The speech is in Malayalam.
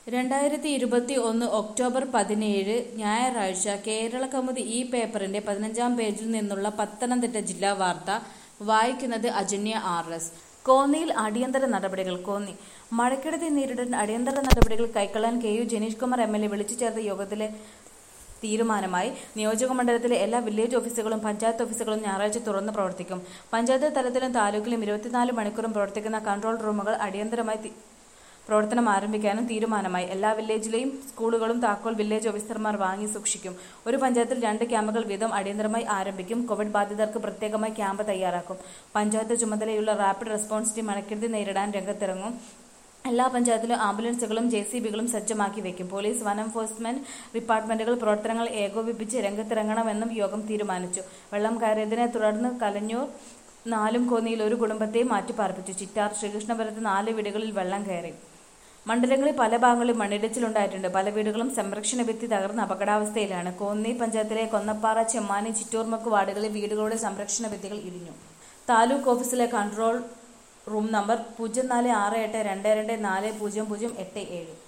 രണ്ടായിരത്തി ഇരുപത്തി ഒന്ന് ഒക്ടോബർ പതിനേഴ് ഞായറാഴ്ച കേരള കൗമുദി ഈ പേപ്പറിന്റെ പതിനഞ്ചാം പേജിൽ നിന്നുള്ള പത്തനംതിട്ട ജില്ലാ വാർത്ത വായിക്കുന്നത് അജന്യ ആർ എസ് കോന്നിയിൽ അടിയന്തര നടപടികൾ കോന്നി മഴക്കെടുതി നേരിടാൻ അടിയന്തര നടപടികൾ കൈക്കൊള്ളാൻ K U Janeesh Kumar M L A വിളിച്ചു ചേർത്ത യോഗത്തിലെ തീരുമാനമായി നിയോജക മണ്ഡലത്തിലെ എല്ലാ വില്ലേജ് ഓഫീസുകളും പഞ്ചായത്ത് ഓഫീസുകളും ഞായറാഴ്ച തുറന്ന് പ്രവർത്തിക്കും പഞ്ചായത്ത് തലത്തിലും താലൂക്കിലും ഇരുപത്തിനാല് മണിക്കൂറും പ്രവർത്തിക്കുന്ന കൺട്രോൾ റൂമുകൾ അടിയന്തരമായി തി- പ്രവർത്തനം ആരംഭിക്കാനും തീരുമാനമായി എല്ലാ വില്ലേജിലെയും സ്കൂളുകളും താക്കോൽ വില്ലേജ് ഓഫീസർമാർ വാങ്ങി സൂക്ഷിക്കും ഒരു പഞ്ചായത്തിൽ രണ്ട് ക്യാമ്പുകൾ വീതം അടിയന്തരമായി ആരംഭിക്കും കോവിഡ് ബാധിതർക്ക് പ്രത്യേകമായി ക്യാമ്പ് തയ്യാറാക്കും പഞ്ചായത്ത് ചുമതലയുള്ള റാപ്പിഡ് റെസ്പോൺസ് ടീം മഴക്കെടുതി നേരിടാൻ രംഗത്തിറങ്ങും എല്ലാ പഞ്ചായത്തിലും ആംബുലൻസുകളും ജെ സി ബികളും സജ്ജമാക്കി വെക്കും പോലീസ് വനം എൻഫോഴ്സ്മെന്റ് ഡിപ്പാർട്ട്മെന്റുകൾ പ്രവർത്തനങ്ങൾ ഏകോപിപ്പിച്ച് രംഗത്തിറങ്ങണമെന്നും യോഗം തീരുമാനിച്ചു വെള്ളം കയറിയതിനെ തുടർന്ന് കലഞ്ഞൂർ നാലും കോന്നിയിൽ ഒരു കുടുംബത്തെ മാറ്റിപ്പാർപ്പിച്ചു ചിറ്റാർ ശ്രീകൃഷ്ണപുരത്ത് നാല് വീടുകളിൽ വെള്ളം കയറി മണ്ഡലങ്ങളിൽ പല ഭാഗങ്ങളിലും മണ്ണിടിച്ചിലുണ്ടായിട്ടുണ്ട് പല വീടുകളും സംരക്ഷണ ഭിത്തി തകർന്ന അപകടാവസ്ഥയിലാണ് കോന്നി പഞ്ചായത്തിലെ കൊന്നപ്പാറ ചെമ്മാനി ചിറ്റൂർമക്ക് വാർഡുകളിൽ വീടുകളുടെ സംരക്ഷണ ഭിത്തികൾ ഇടിഞ്ഞു താലൂക്ക് ഓഫീസിലെ കൺട്രോൾ റൂം നമ്പർ പൂജ്യം നാല് ആറ് എട്ട് രണ്ട് രണ്ട് നാല് പൂജ്യം പൂജ്യം എട്ട് ഏഴ്